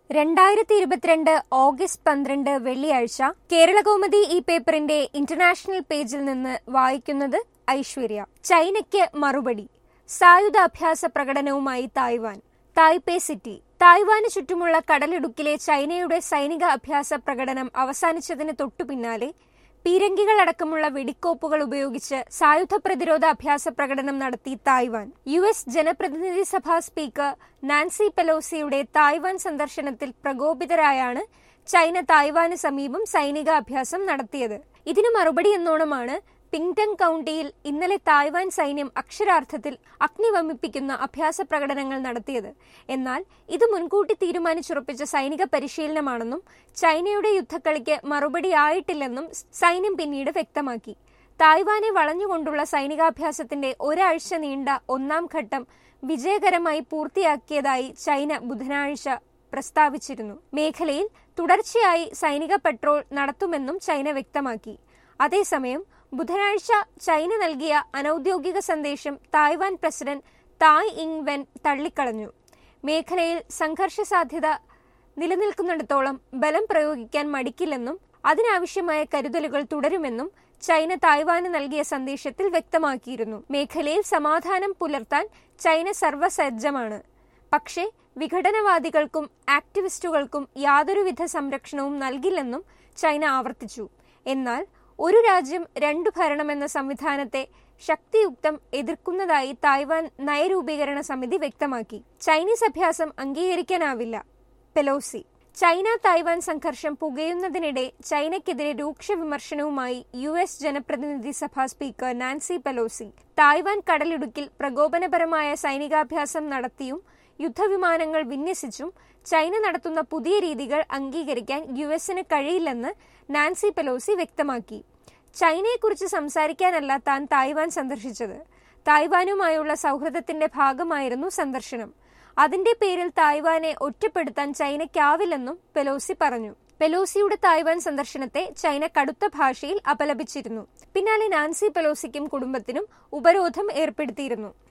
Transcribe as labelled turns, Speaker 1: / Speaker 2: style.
Speaker 1: രണ്ടായിരത്തി ഇരുപത്തിരണ്ട് ഓഗസ്റ്റ് പന്ത്രണ്ട് വെള്ളിയാഴ്ച കേരളകൗമുദി ഈ പേപ്പറിന്റെ ഇന്റർനാഷണൽ പേജിൽ നിന്ന് വായിക്കുന്നത് ഐശ്വര്യ ചൈനയ്ക്ക് മറുപടി സായുധാഭ്യാസ പ്രകടനവുമായി തായ്വാൻ തായ്പേ സിറ്റി തായ്വാന് ചുറ്റുമുള്ള കടലിടുക്കിലെ ചൈനയുടെ സൈനിക അഭ്യാസ പ്രകടനം അവസാനിച്ചതിന് തൊട്ടു പിന്നാലെ പീരങ്കികളടക്കമുള്ള വെടിക്കോപ്പുകൾ ഉപയോഗിച്ച് സായുധ പ്രതിരോധ അഭ്യാസ പ്രകടനം നടത്തി തായ്വാൻ യു എസ് ജനപ്രതിനിധി സഭാ സ്പീക്കർ നാൻസി പെലോസിയുടെ തായ്വാൻ സന്ദർശനത്തിൽ പ്രകോപിതരായാണ് ചൈന തായ്വാന് സമീപം സൈനിക അഭ്യാസം നടത്തിയത് ഇതിനു മറുപടി എന്നോണമാണ് പിങ്ടങ് കൌണ്ടിയിൽ ഇന്നലെ തായ്വാൻ സൈന്യം അക്ഷരാർത്ഥത്തിൽ അഗ്നിവമിപ്പിക്കുന്ന അഭ്യാസ പ്രകടനങ്ങൾ നടത്തിയത് എന്നാൽ ഇത് മുൻകൂട്ടി തീരുമാനിച്ചുറപ്പിച്ച സൈനിക പരിശീലനമാണെന്നും ചൈനയുടെ യുദ്ധക്കളിക്ക് മറുപടിയായിട്ടില്ലെന്നും സൈന്യം പിന്നീട് വ്യക്തമാക്കി തായ്വാനെ വളഞ്ഞുകൊണ്ടുള്ള സൈനികാഭ്യാസത്തിന്റെ ഒരാഴ്ച നീണ്ട ഒന്നാം ഘട്ടം വിജയകരമായി പൂർത്തിയാക്കിയതായി ചൈന ബുധനാഴ്ച പ്രസ്താവിച്ചിരുന്നു മേഖലയിൽ തുടർച്ചയായി സൈനിക പെട്രോൾ നടത്തുമെന്നും ചൈന വ്യക്തമാക്കി അതേസമയം ബുധനാഴ്ച ചൈന നൽകിയ അനൌദ്യോഗിക സന്ദേശം തായ്വാൻ പ്രസിഡന്റ് തായ് ഇങ് വെൻ തള്ളിക്കളഞ്ഞു മേഖലയിൽ സംഘർഷ സാധ്യത നിലനിൽക്കുന്നിടത്തോളം ബലം പ്രയോഗിക്കാൻ മടിക്കില്ലെന്നും അതിനാവശ്യമായ കരുതലുകൾ തുടരുമെന്നും ചൈന തായ്വാന് നൽകിയ സന്ദേശത്തിൽ വ്യക്തമാക്കിയിരുന്നു മേഖലയിൽ സമാധാനം പുലർത്താൻ ചൈന സർവ്വസജ്ജമാണ് പക്ഷേ വിഘടനവാദികൾക്കും ആക്ടിവിസ്റ്റുകൾക്കും യാതൊരുവിധ സംരക്ഷണവും നൽകില്ലെന്നും ചൈന ആവർത്തിച്ചു എന്നാൽ ഒരു രാജ്യം രണ്ടു ഭരണമെന്ന സംവിധാനത്തെ ശക്തിയുക്തം എതിർക്കുന്നതായി തായ്വാൻ നയരൂപീകരണ സമിതി വ്യക്തമാക്കി ചൈനീസ് അഭ്യാസം അംഗീകരിക്കാനാവില്ല പെലോസി ചൈന തായ്വാൻ സംഘർഷം പുകയുന്നതിനിടെ ചൈനയ്ക്കെതിരെ രൂക്ഷ വിമർശനവുമായി യു എസ് ജനപ്രതിനിധി സഭാ സ്പീക്കർ നാൻസി പെലോസി തായ്വാൻ കടലിടുക്കിൽ പ്രകോപനപരമായ സൈനികാഭ്യാസം നടത്തിയും യുദ്ധവിമാനങ്ങൾ വിന്യസിച്ചും ചൈന നടത്തുന്ന പുതിയ രീതികൾ അംഗീകരിക്കാൻ യു എസിന് കഴിയില്ലെന്ന് നാൻസി പെലോസി വ്യക്തമാക്കി ചൈനയെക്കുറിച്ച് സംസാരിക്കാനല്ല താൻ തായ്വാൻ സന്ദർശിച്ചത് തായ്വാനുമായുള്ള സൗഹൃദത്തിന്റെ ഭാഗമായിരുന്നു സന്ദർശനം അതിന്റെ പേരിൽ തായ്വാനെ ഒറ്റപ്പെടുത്താൻ ചൈനയ്ക്കാവില്ലെന്നും പെലോസി പറഞ്ഞു പെലോസിയുടെ തായ്വാൻ സന്ദർശനത്തെ ചൈന കടുത്ത ഭാഷയിൽ അപലപിച്ചിരുന്നു പിന്നാലെ നാൻസി പെലോസിക്കും കുടുംബത്തിനും ഉപരോധം ഏർപ്പെടുത്തിയിരുന്നു